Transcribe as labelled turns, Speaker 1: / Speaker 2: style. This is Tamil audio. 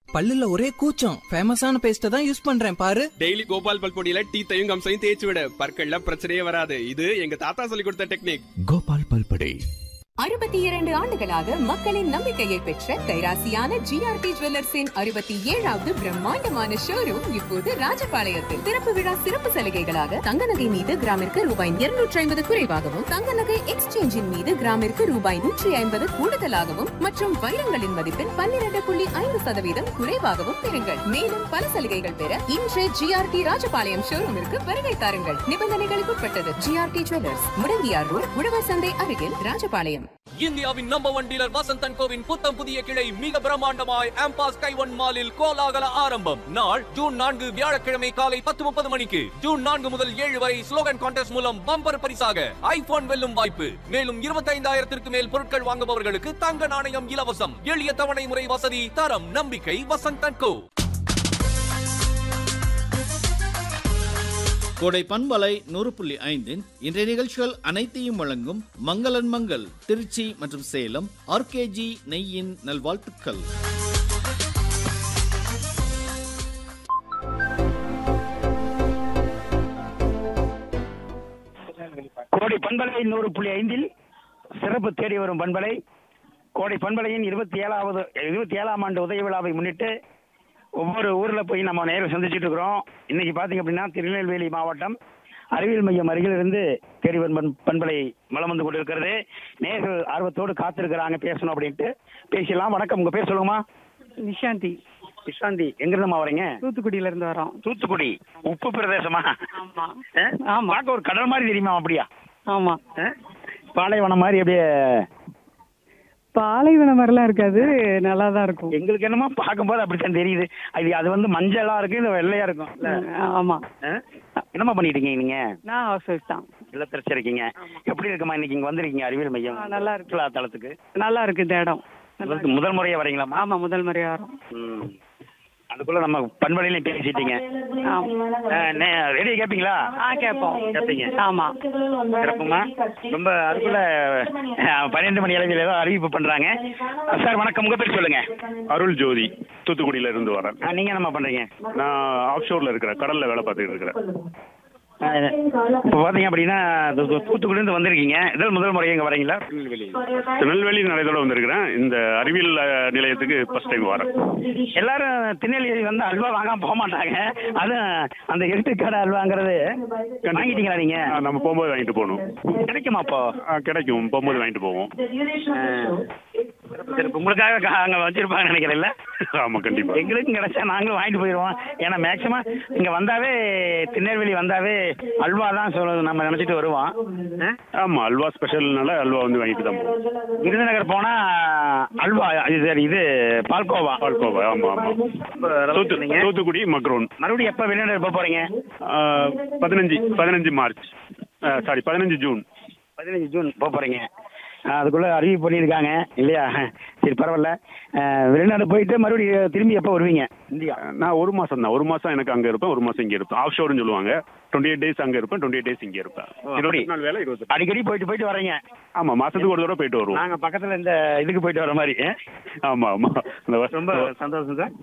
Speaker 1: பல்லுல ஒரே கூச்சம் ஃபேமஸான பேஸ்ட தான் யூஸ் பண்றேன் பாரு
Speaker 2: டெய்லி கோபால் பல் பொடியில டீத்தையும் கம்சையும் தேய்ச்சி விட பற்கள்ல பிரச்சனையே வராது இது எங்க தாத்தா சொல்லி கொடுத்த டெக்னிக்
Speaker 3: கோபால் பல்படை
Speaker 4: அறுபத்தி இரண்டு ஆண்டுகளாக மக்களின் நம்பிக்கையை பெற்ற கைராசியான ஜிஆர்டி ஜுவல்லர்ஸின் அறுபத்தி ஏழாவது பிரம்மாண்டமான ஷோரூம் இப்போது ராஜபாளையத்தில் திறப்பு விழா சிறப்பு சலுகைகளாக தங்க நகை மீது கிராமிற்கு ரூபாய் இருநூற்றி ஐம்பது குறைவாகவும் தங்க நகை எக்ஸ்சேஞ்சின் மீது கிராமிற்கு ரூபாய் நூற்றி ஐம்பது கூடுதலாகவும் மற்றும் வைரங்களின் மதிப்பில் பன்னிரண்டு புள்ளி ஐந்து சதவீதம் குறைவாகவும் பெறுங்கள் மேலும் பல சலுகைகள் பெற இன்று ஜிஆர்டி ராஜபாளையம் ஷோரூமிற்கு வருகை தாருங்கள் நிபந்தனைகளுக்கு உட்பட்டது ஜிஆர்டி ஜுவல்லர்ஸ் முடங்கியார் ரோட் உழவர் சந்தை அருகில் ராஜபாளையம்
Speaker 5: இந்தியாவின் நம்பர் ஒன் டீலர் வசந்தன் கோவின் புத்தம் புதிய கிளை மிக பிரம்மாண்டமாய் ஆம்பாஸ் கைவன் மாலில் கோலாகல ஆரம்பம் நாள் ஜூன் நான்கு வியாழக்கிழமை காலை பத்து முப்பது மணிக்கு ஜூன் நான்கு முதல் ஏழு வரை ஸ்லோகன் கான்டெஸ்ட் மூலம் பம்பர் பரிசாக ஐபோன் வெல்லும் வாய்ப்பு மேலும் இருபத்தைந்தாயிரத்திற்கு மேல் பொருட்கள் வாங்குபவர்களுக்கு தங்க நாணயம் இலவசம் எளிய தவணை முறை வசதி தரம் நம்பிக்கை வசந்தன் கோ
Speaker 6: கோடை பண்பலை நூறு புள்ளி ஐந்தின் இன்றைய நிகழ்ச்சிகள் அனைத்தையும் வழங்கும் மங்களன் மங்கள் திருச்சி மற்றும் சேலம் ஆர்கேஜி நெய்யின் நல்வாழ்த்துக்கள்
Speaker 7: கோடை பண்பலை நூறு புள்ளி ஐந்தில் சிறப்பு தேடி வரும் பண்பலை கோடை பண்பலையின் இருபத்தி ஏழாவது இருபத்தி ஏழாம் ஆண்டு உதய விழாவை முன்னிட்டு ஒவ்வொரு ஊரில் போய் நம்ம நேரில் சந்திச்சுட்டு இருக்கிறோம் இன்னைக்கு பார்த்தீங்க அப்படின்னா திருநெல்வேலி மாவட்டம் அறிவியல் மையம் அருகில் இருந்து தேடி வரும் பண்- பண்பலை வலம் வந்து கொண்டிருக்கிறது நேர்கள் ஆர்வத்தோடு காத்திருக்கிறாங்க பேசணும் அப்படின்ட்டு பேசலாம் வணக்கம் உங்க பேர் சொல்லுங்கம்மா
Speaker 8: நிஷாந்தி
Speaker 7: விசாந்தி எங்கிருந்துமா வரீங்க
Speaker 8: தூத்துக்குடியில இருந்து வரோம்
Speaker 7: தூத்துக்குடி உப்பு பிரதேசமா
Speaker 8: ஆமா
Speaker 7: ஆ?
Speaker 8: ஆமா.
Speaker 7: பார்க்க ஒரு கடல் மாதிரி தெரியுமா அப்படியா
Speaker 8: ஆமா
Speaker 7: ஆ? பாலைவனம் மாதிரி அப்படியே
Speaker 8: பாலைவனம் மாதிரிலாம் இருக்காது நல்லா தான் இருக்கும்
Speaker 7: எங்களுக்கு என்னமோ பார்க்கும்போது அப்படித்தான் தெரியுது அது அது வந்து மஞ்சளா இருக்கு இது வெள்ளையா இருக்கும் இல்ல?
Speaker 8: ஆமா
Speaker 7: ஆ? என்னம்மா பண்ணிட்டு இருக்கீங்க நீங்க
Speaker 8: நான் ஹவுஸ் ஒய்ஃப் தான்
Speaker 7: இல்லத்தரசி இருக்கீங்க எப்படி இருக்குமா இன்னைக்கு இங்க வந்திருக்கீங்க அறிவியல் மையம்
Speaker 8: ஆ, நல்லா இருக்கு.
Speaker 7: சுற்றுலா தளத்துக்கு
Speaker 8: நல்லா இருக்கு இந்த இடம் நல்லா
Speaker 7: முதல் முதல் முறையா வரீங்களாம்மா
Speaker 8: ஆமா முதல் முறையா வரோம்
Speaker 7: ம். அதுக்குள்ள நம்ம பண்பலையிலையும் பேசிட்டீங்க
Speaker 8: ஆமா
Speaker 7: ரெடி கேப்பீங்களா
Speaker 8: ஆ கேட்போம்
Speaker 7: கேப்பீங்க
Speaker 8: ஆமா
Speaker 7: சிறப்புமா ரொம்ப அதுக்குள்ள ஆ, பன்னிரெண்டு மணி அளவில் ஏதோ அறிவிப்பு பண்றாங்க சார் வணக்கம் உங்க பேர் சொல்லுங்க
Speaker 9: அருள் ஜோதி தூத்துக்குடியில இருந்து வரேன்
Speaker 7: ஆ, நீங்க என்னம்மா பண்றீங்க
Speaker 9: நான் ஆஃப் ஷோர்ல இருக்கிறேன் கடல்ல வேலை பார்த்துட்டு இருக்கிறேன்
Speaker 7: ஆ, இப்போ பார்த்தீங்க அப்படின்னா தூ- தூ- தூத்துக்குடியிருந்து வந்திருக்கீங்க இதல் முதல் முறை இங்கே வரீங்களா திருநெல்வேலி
Speaker 9: திருநெல்வேலி நிலையத்தோட வந்திருக்கிறேன் இந்த அறிவியல் அஹ், நிலையத்துக்கு ஃபர்ஸ்ட் டைம் வரேன்
Speaker 7: எல்லாரும் திருநெல்வேலி வந்து அல்வா வாங்காம போக மாட்டாங்க அதுவும் அந்த எட்டுக்கடை அல்வாங்கிறது வாங்கிட்டீங்களா நீங்க
Speaker 9: ஆ, நம்ம போகும்போது வாங்கிட்டு போகணும்
Speaker 7: கிடைக்குமா அப்போ
Speaker 9: ஆ, கிடைக்கும் போகும்போது வாங்கிட்டு போவோம்
Speaker 7: சரி இப்ப உங்களுக்காக கா- அங்க வச்சிருப்பாங்க நினைக்கிறேன்ல
Speaker 9: ஆமா கண்டிப்பா
Speaker 7: எங்களுக்கும் கிடைச்சா நாங்களும் வாங்கிட்டு போயிடுவோம் ஏன்னா மேக்சிமம் இங்க வந்தாவே திருநெல்வேலி வந்தாவே அல்வா தான் சொல்ல நம்ம நினைச்சிட்டு வருவோம் ஆ?
Speaker 9: ஆமா அல்வா ஸ்பெஷல்னால அல்வா வந்து வாங்கிட்டு தான் போவோம்
Speaker 7: விருதுநகர் போனா அல்வா இது சரி, இது பால்கோவா
Speaker 9: பால்கோவா ஆமா ஆமா தூத்து தூத்துக்குடி மக்ரோன்
Speaker 7: மறுபடியும் எப்ப விருதுநகர் போக போறீங்க
Speaker 9: ஆ, பதினஞ்சு பதினஞ்சு மார்ச் சாரி பதினஞ்சு ஜூன்
Speaker 7: பதினஞ்சு ஜூன் போக போறீங்க ஆ, அதுக்குள்ள அறிவிப்பு பண்ணியிருக்காங்க இல்லையா சரி பரவாயில்ல ஆ, வெளிநாடு போயிட்டு மறுபடியும் திரும்பி எப்போ வருவீங்க இந்தியா
Speaker 9: நான் ஒரு மாசம் தான் ஒரு மாசம் எனக்கு அங்க இருப்பேன் ஒரு மாசம் இங்க இருப்பேன் ஆஃப் ஷோர்னு சொல்லுவாங்க டுவெண்ட்டி எயிட் டேஸ் அங்க இருப்பேன் டுவெண்ட்டி எயிட் டேஸ் இங்க இருப்பேன்
Speaker 7: அப்படி.
Speaker 9: இருபத்தி நாலு வேலை இருபத்தி
Speaker 7: அடிக்கடி போயிட்டு போயிட்டு வர்றீங்க
Speaker 9: ஆமா மாசத்துக்கு ஒரு தடவை போயிட்டு வருவோம்
Speaker 7: நாங்க பக்கத்துல இந்த இதுக்கு போயிட்டு வர மாதிரி ஆ?
Speaker 9: ஆமா ஆமா இந்த
Speaker 7: ரொம்ப
Speaker 9: வருஷம்
Speaker 7: சந்தோஷம் சார்